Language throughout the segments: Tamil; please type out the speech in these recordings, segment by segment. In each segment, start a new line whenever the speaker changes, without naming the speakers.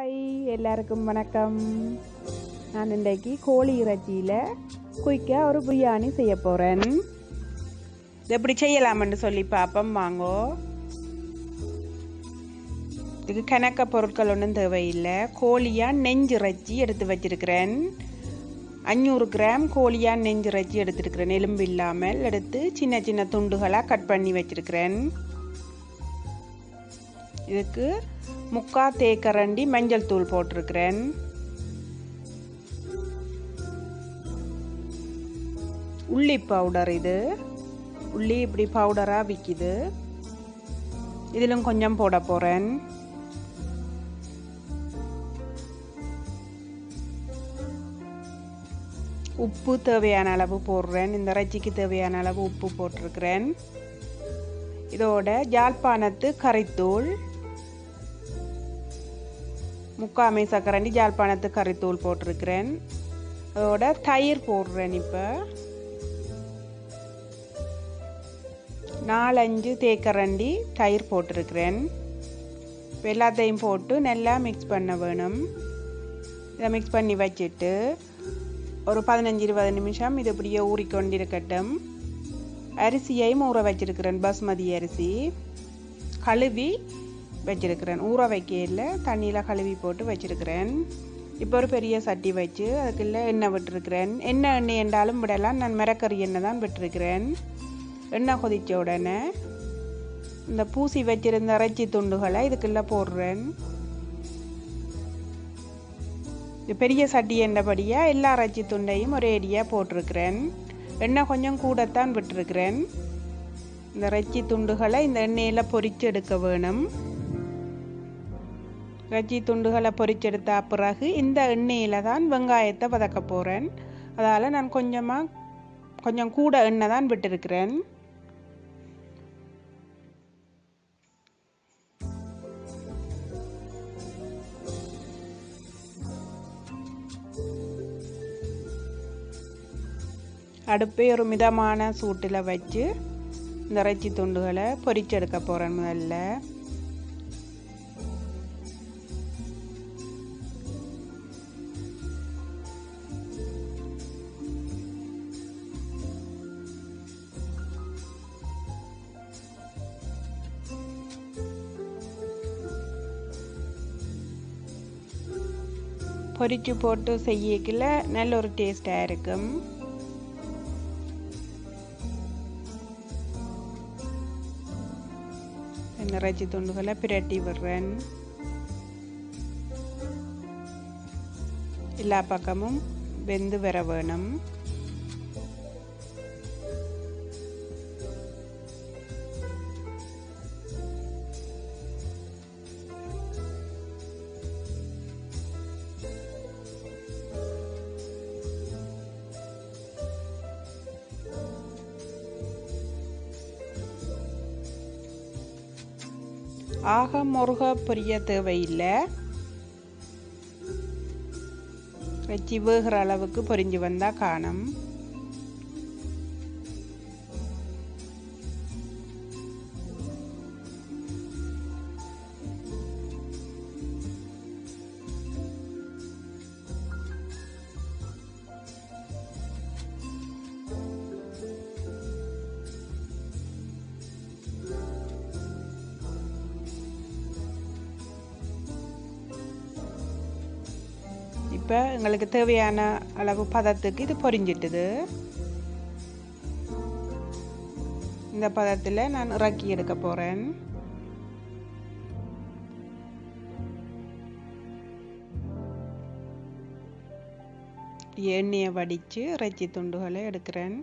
ஹாய் எல்லாருக்கும் வணக்கம் நான் இன்றைக்கு கோழி இறைச்சியில் குயிக்காக ஒரு பிரியாணி செய்ய போகிறேன் இது எப்படி செய்யலாம்னு சொல்லி பார்ப்போம் வாங்கோ இதுக்கு கணக்க பொருட்கள் ஒன்றும் தேவையில்லை கோழியாக நெஞ்சிறைச்சி எடுத்து வச்சிருக்கிறேன் அஞ்சூறு கிராம் கோழியாக நெஞ்சிறைச்சி எடுத்துருக்கிறேன் எலும்பு இல்லாமல் எடுத்து சின்ன சின்ன துண்டுகளாக கட் பண்ணி வச்சிருக்கிறேன் இதுக்கு முக்கா தேக்கரண்டி மஞ்சள் தூள் போட்டிருக்கிறேன் உள்ளி பவுடர் இது உள்ளி இப்படி பவுடராக விற்கிது இதிலும் கொஞ்சம் போட போகிறேன் உப்பு தேவையான அளவு போடுறேன் இந்த இறைச்சிக்கு தேவையான அளவு உப்பு போட்டிருக்கிறேன் இதோட ஜாழ்ப்பாணத்து கறித்தூள் முக்காமை சக்கரண்டி ஜாழ்ப்பாணத்து கறித்தூள் போட்டிருக்கிறேன் அதோட தயிர் போடுறேன் இப்போ நாலஞ்சு தேக்கரண்டி தயிர் போட்டிருக்கிறேன் இப்போ எல்லாத்தையும் போட்டு நல்லா மிக்ஸ் பண்ண வேணும் இதை மிக்ஸ் பண்ணி வச்சுட்டு ஒரு பதினஞ்சு இருபது நிமிஷம் இது இப்படியே ஊறிக்கொண்டிருக்கட்டும் அரிசியையும் ஊற வச்சிருக்கிறேன் பாஸ்மதி அரிசி கழுவி வச்சிருக்கிறேன் ஊற வைக்கல தண்ணியில் கழுவி போட்டு வச்சிருக்கிறேன் இப்போ ஒரு பெரிய சட்டி வச்சு அதுக்குள்ள எண்ணெய் விட்டுருக்கிறேன் எண்ணெய் எண்ணெய் என்றாலும் விடலாம் நான் மிரக்கறி எண்ணெய் தான் விட்டுருக்கிறேன் எண்ணெய் கொதித்த உடனே இந்த பூசி வச்சிருந்த இறைச்சி துண்டுகளை இதுக்குள்ள போடுறேன் இது பெரிய சட்டி என்றபடியாக எல்லா இறைச்சி துண்டையும் ஒரே அடியாக போட்டிருக்கிறேன் எண்ணெய் கொஞ்சம் கூடத்தான் விட்டுருக்கிறேன் இந்த இறைச்சி துண்டுகளை இந்த எண்ணெயில் பொரிச்சு எடுக்க வேணும் இறைச்சி துண்டுகளை பொரிச்செடுத்த பிறகு இந்த எண்ணெயில் தான் வெங்காயத்தை வதக்க போகிறேன் அதால் நான் கொஞ்சமாக கொஞ்சம் கூட எண்ணெய் தான் விட்டுருக்கிறேன் அடுப்பை ஒரு மிதமான சூட்டில் வச்சு இந்த இறைச்சி துண்டுகளை பொரிச்செடுக்க போகிறேன் முதல்ல பொரிச்சு போட்டு செய்யக்கில் நல்ல ஒரு டேஸ்டாக இருக்கும் இறைச்சி துண்டுகளை பிரட்டி விடுறேன் எல்லா பக்கமும் வெந்து வர வேணும் ஆக முருக பொரிய தேவையில்லை வச்சு வேகிற அளவுக்கு பொரிஞ்சு வந்தால் காணும் இப்போ எங்களுக்கு தேவையான அளவு பதத்துக்கு இது பொரிஞ்சிட்டுது இந்த பதத்தில் நான் இறக்கி எடுக்க போகிறேன் எண்ணெயை வடித்து இறைச்சி துண்டுகளை எடுக்கிறேன்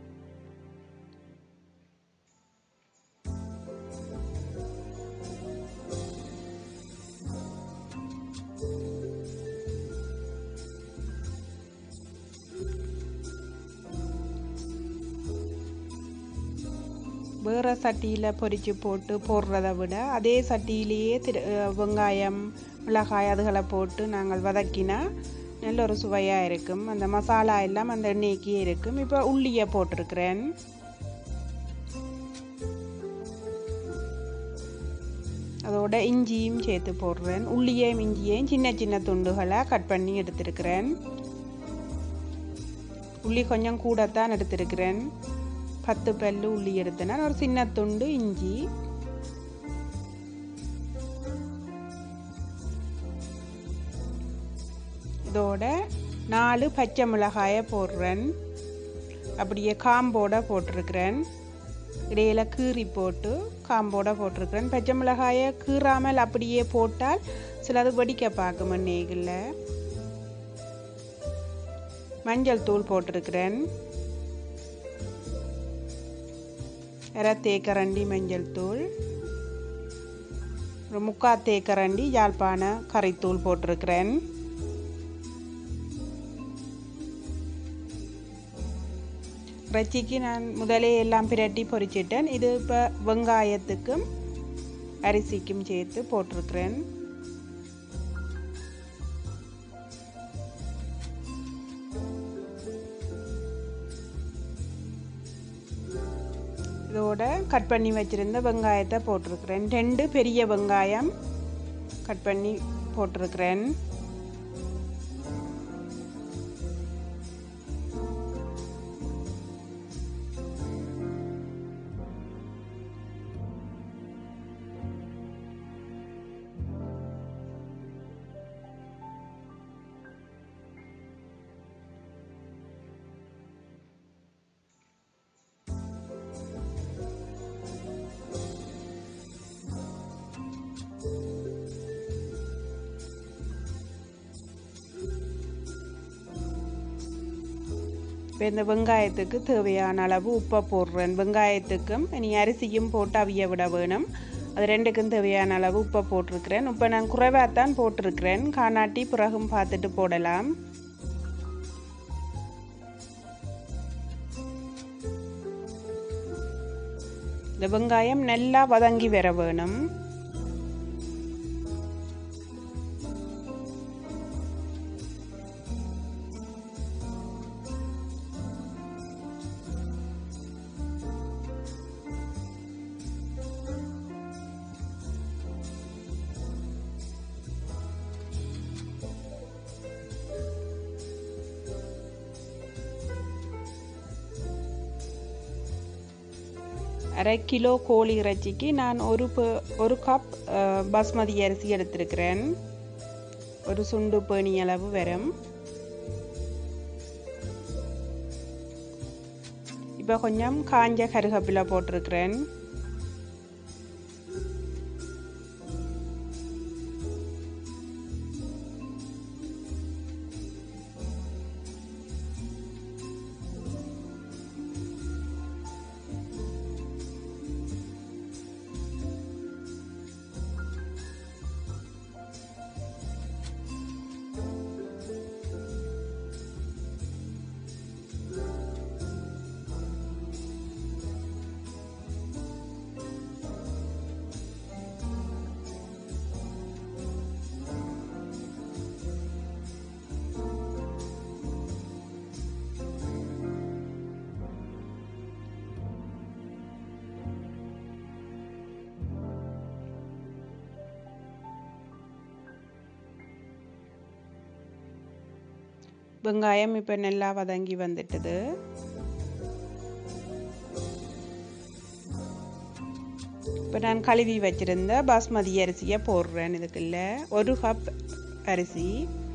வேறு சட்டியில் பொரித்து போட்டு போடுறத விட அதே சட்டியிலேயே திரு வெங்காயம் மிளகாய் அதுகளை போட்டு நாங்கள் வதக்கினா நல்ல ஒரு சுவையாக இருக்கும் அந்த மசாலா எல்லாம் அந்த எண்ணெய்க்கே இருக்கும் இப்போ உள்ளியை போட்டிருக்கிறேன் அதோட இஞ்சியும் சேர்த்து போடுறேன் உள்ளியையும் இஞ்சியையும் சின்ன சின்ன துண்டுகளாக கட் பண்ணி எடுத்திருக்கிறேன் உள்ளி கொஞ்சம் கூடத்தான் எடுத்திருக்கிறேன் பத்து பல்லு உள்ளி எடுத்தேன் ஒரு சின்ன துண்டு இஞ்சி இதோட நாலு பச்சை மிளகாயை போடுறேன் அப்படியே காம்போட போட்டிருக்கிறேன் இடையில கீறி போட்டு காம்போட போட்டிருக்கிறேன் பச்சை மிளகாயை கீறாமல் அப்படியே போட்டால் சிலது வெடிக்க பார்க்கும் எண்ணெய்களில் மஞ்சள் தூள் போட்டிருக்கிறேன் அரை தேக்கரண்டி மஞ்சள் தூள் ஒரு முக்கா தேக்கரண்டி யாழ்ப்பாண கறித்தூள் போட்டிருக்கிறேன் இறைச்சிக்கு நான் முதலே எல்லாம் பிரட்டி பொரிச்சிட்டேன் இது இப்போ வெங்காயத்துக்கும் அரிசிக்கும் சேர்த்து போட்டிருக்கிறேன் இதோட கட் பண்ணி வச்சுருந்த வெங்காயத்தை போட்டிருக்கிறேன் ரெண்டு பெரிய வெங்காயம் கட் பண்ணி போட்டிருக்கிறேன் இப்போ இந்த வெங்காயத்துக்கு தேவையான அளவு உப்பை போடுறேன் வெங்காயத்துக்கும் இனி அரிசியும் போட்டு அவிய விட வேணும் அது ரெண்டுக்கும் தேவையான அளவு உப்பை போட்டிருக்கிறேன் இப்போ நான் குறைவாக தான் போட்டிருக்கிறேன் காணாட்டி பிறகும் பார்த்துட்டு போடலாம் இந்த வெங்காயம் நல்லா வதங்கி வர வேணும் அரை கிலோ கோழி இறைச்சிக்கு நான் ஒரு ப- ஒரு கப் அஹ், பாஸ்மதி அரிசி எடுத்திருக்கிறேன் ஒரு சுண்டு பேணி அளவு வரும் இப்போ கொஞ்சம் காஞ்ச கருகப்பிலை போட்டிருக்கிறேன் வெங்காயம் இப்போ நல்லா வதங்கி வந்துட்டுது இப்போ நான் கழுவி வச்சிருந்த பாஸ்மதி அரிசியை போடுறேன் இதுக்குள்ள ஒரு கப் அரிசி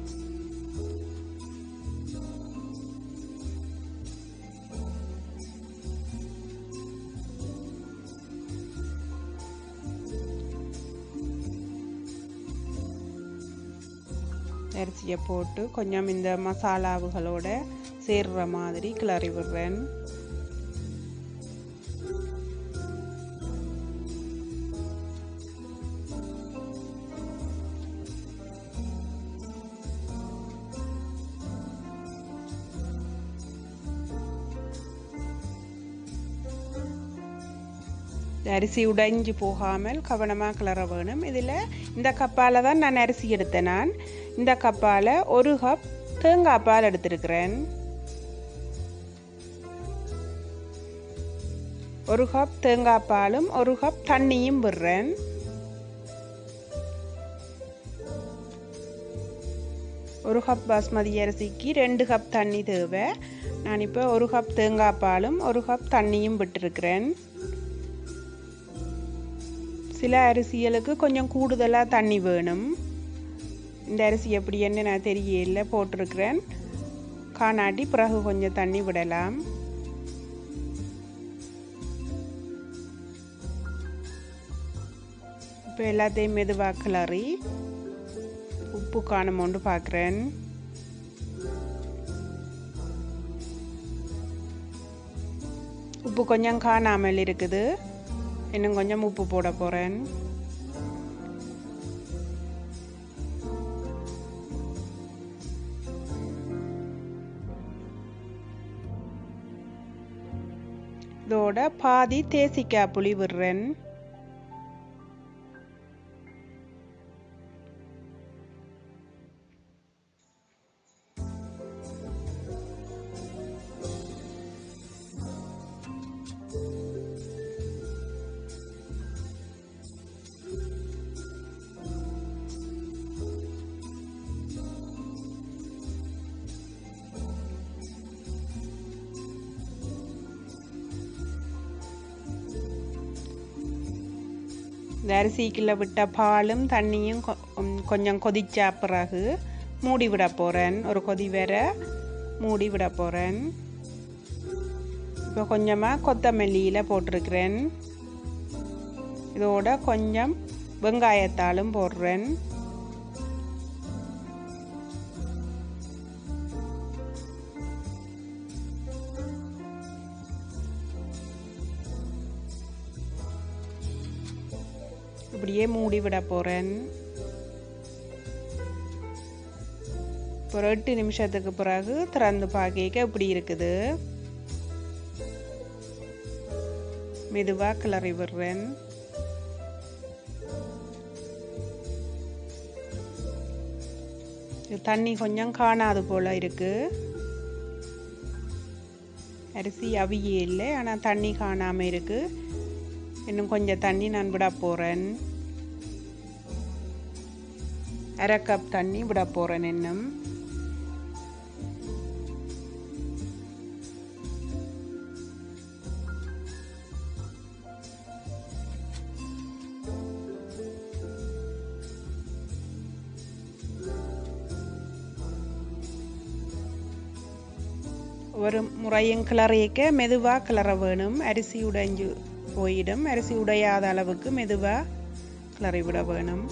அரிசியை போட்டு கொஞ்சம் இந்த மசாலாவுகளோட சேர்ற மாதிரி கிளறி விடுறேன் இந்த அரிசி உடைஞ்சு போகாமல் கவனமாக கிளற வேணும் இதில் இந்த கப்பால் தான் நான் அரிசி எடுத்தேன் நான் இந்த கப்பால் ஒரு கப் தேங்காய் பால் எடுத்திருக்கிறேன் ஒரு கப் தேங்காய் பாலும் ஒரு கப் தண்ணியும் விடுறேன் ஒரு கப் பாஸ்மதி அரிசிக்கு ரெண்டு கப் தண்ணி தேவை நான் இப்போ ஒரு கப் தேங்காய் பாலும் ஒரு கப் தண்ணியும் விட்டுருக்கிறேன் சில அரிசிகளுக்கு கொஞ்சம் கூடுதலாக தண்ணி வேணும் இந்த அரிசி எப்படி என்ன நான் தெரியல போட்டிருக்கிறேன் காணாட்டி பிறகு கொஞ்சம் தண்ணி விடலாம் இப்போ எல்லாத்தையும் மெதுவாக கிளறி உப்பு காணுமோண்டு பார்க்குறேன் உப்பு கொஞ்சம் காணாமல் இருக்குது இன்னும் கொஞ்சம் உப்பு போட போகிறேன் இதோட பாதி தேசிக்காய் புளி விடுறேன் இந்த அரிசிக்குள்ள விட்ட பாலும் தண்ணியும் கொஞ்சம் கொதிச்சா பிறகு மூடி விட போகிறேன் ஒரு கொதி வேற மூடி விட போகிறேன் இப்போ கொஞ்சமாக கொத்தமல்லியில் போட்டிருக்கிறேன் இதோட கொஞ்சம் வெங்காயத்தாலும் போடுறேன் இப்படியே மூடி விட போகிறேன் ஒரு எட்டு நிமிஷத்துக்கு பிறகு திறந்து பார்க்க இப்படி இருக்குது மெதுவாக கிளறி விடுறேன் தண்ணி கொஞ்சம் காணாது போல இருக்கு அரிசி அவியே இல்லை ஆனால் தண்ணி காணாமல் இருக்குது இன்னும் கொஞ்சம் தண்ணி நான் விட போகிறேன் அரை கப் தண்ணி விட போகிறேன் இன்னும் ஒரு முறையும் கிளறிக்க மெதுவாக கிளற வேணும் அரிசி உடைஞ்சு போயிடும் அரிசி உடையாத அளவுக்கு மெதுவாக கிளறி விட வேணும்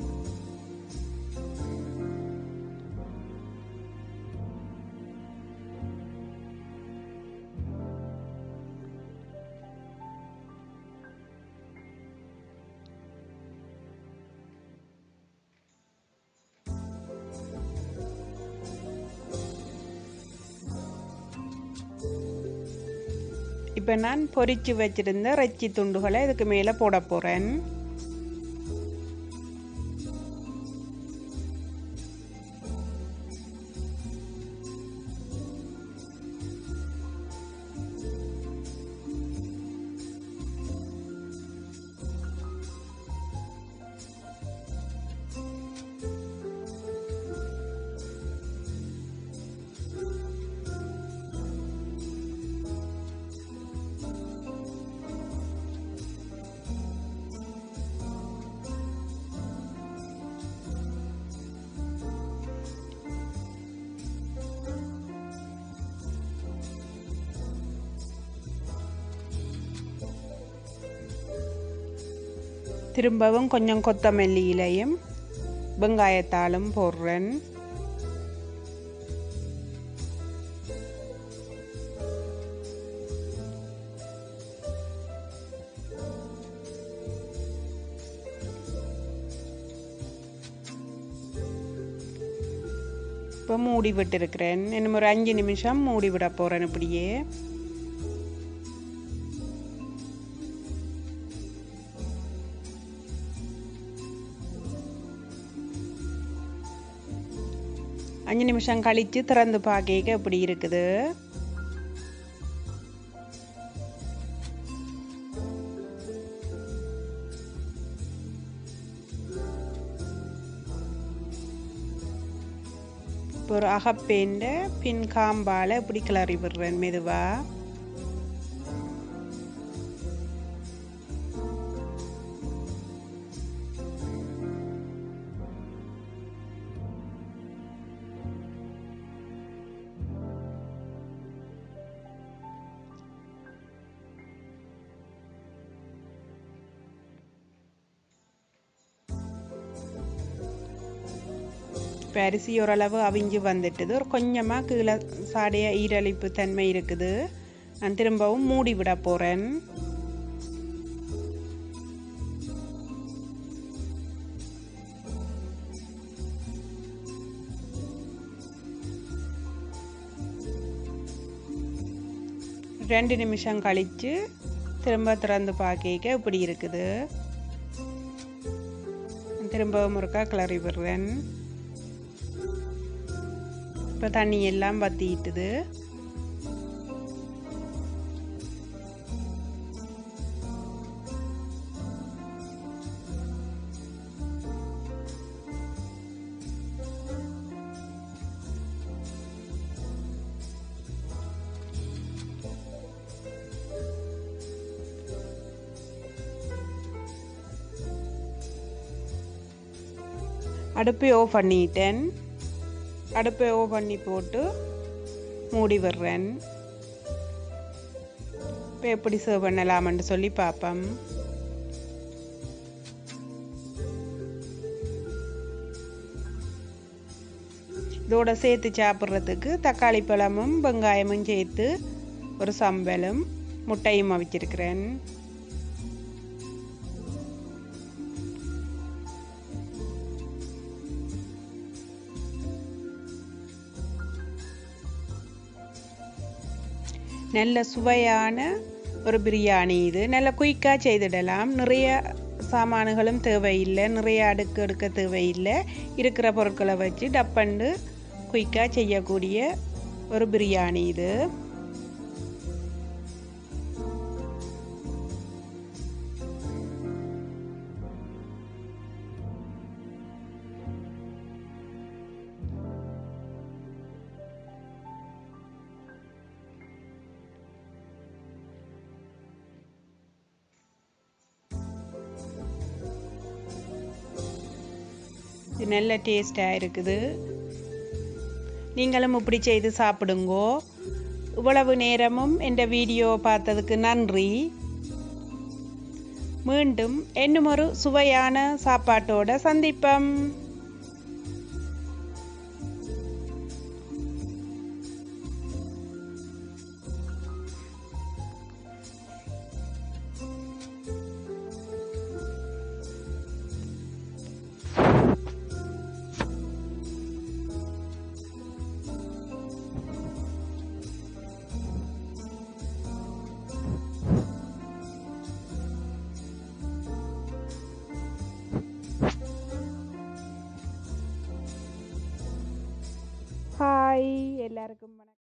இப்போ நான் பொரிச்சு வச்சிருந்த இறைச்சி துண்டுகளை இதுக்கு மேலே போட போகிறேன் திரும்பவும் கொஞ்சம் கொத்தமல்லி இலையும் வெங்காயத்தாலும் போடுறேன் இப்போ மூடி விட்டுருக்கிறேன் இன்னும் ஒரு அஞ்சு நிமிஷம் மூடி விட போகிறேன் இப்படியே அஞ்சு நிமிஷம் கழித்து திறந்து பார்க்க எப்படி இருக்குது இப்போ ஒரு அகப்பேண்ட பின் காம்பால் இப்படி கிளறி விடுறேன் மெதுவாக இப்போ அரிசி ஓரளவு அவிஞ்சு வந்துட்டுது ஒரு கொஞ்சமாக கீழே சாடைய ஈரழிப்பு தன்மை இருக்குது நான் திரும்பவும் மூடி விட போகிறேன் ரெண்டு நிமிஷம் கழித்து திரும்ப திறந்து பார்க்க இப்படி இருக்குது திரும்பவும் ஒருக்கா கிளறி விடுறேன் இப்போ தண்ணி எல்லாம் வத்திட்டுது அடுப்பை ஓ பண்ணிட்டேன் அடுப்பை ஓ பண்ணி போட்டு மூடி விடுறேன் இப்போ எப்படி சர்வ் பண்ணலாம்னு சொல்லி பார்ப்போம் இதோட சேர்த்து சாப்பிட்றதுக்கு தக்காளி பழமும் வெங்காயமும் சேர்த்து ஒரு சம்பலும் முட்டையும் அவிச்சிருக்கிறேன் நல்ல சுவையான ஒரு பிரியாணி இது நல்ல குயிக்காக செய்திடலாம் நிறைய சாமான்களும் தேவையில்லை நிறைய அடுக்கு எடுக்க தேவையில்லை இருக்கிற பொருட்களை வச்சு டப்பண்டு குயிக்காக செய்யக்கூடிய ஒரு பிரியாணி இது இது நல்ல டேஸ்டாக இருக்குது நீங்களும் இப்படி செய்து சாப்பிடுங்கோ இவ்வளவு நேரமும் இந்த வீடியோ பார்த்ததுக்கு நன்றி மீண்டும் இன்னும் ஒரு சுவையான சாப்பாட்டோட சந்திப்போம் ஹாய் எல்லாருக்கும் வணக்கம்